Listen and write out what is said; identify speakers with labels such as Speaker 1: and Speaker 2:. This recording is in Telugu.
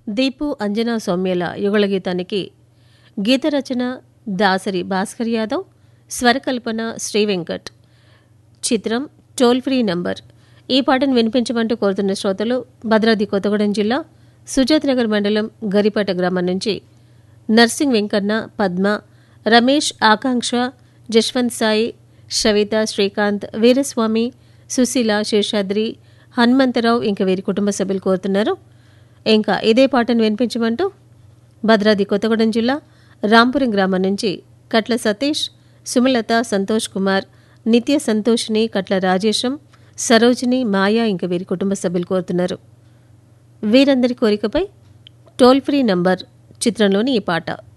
Speaker 1: దీపు అంజనా సౌమ్యల యుగళ గీతానికి గీత రచన దాసరి భాస్కర్ యాదవ్ స్వరకల్పన శ్రీ వెంకట్ చిత్రం టోల్ ఫ్రీ నంబర్ ఈ పాటను వినిపించమంటూ కోరుతున్న శ్రోతలు భద్రాద్రి కొత్తగూడెం జిల్లా సుజాత్ నగర్ మండలం గరిపేట గ్రామం నుంచి నర్సింగ్ వెంకన్న పద్మ రమేష్ ఆకాంక్ష జశ్వంత్ సాయి షవిత శ్రీకాంత్ వీరస్వామి సుశీల శేషాద్రి హనుమంతరావు ఇంకా వీరి కుటుంబ సభ్యులు కోరుతున్నారు ఇంకా ఇదే పాటను వినిపించమంటూ భద్రాద్రి కొత్తగూడెం జిల్లా రాంపురం గ్రామం నుంచి కట్ల సతీష్ సుమలత సంతోష్ కుమార్ నిత్య సంతోషిని కట్ల రాజేశం సరోజిని మాయా ఇంకా వీరి కుటుంబ సభ్యులు కోరుతున్నారు వీరందరి కోరికపై టోల్ ఫ్రీ నంబర్ చిత్రంలోని ఈ పాట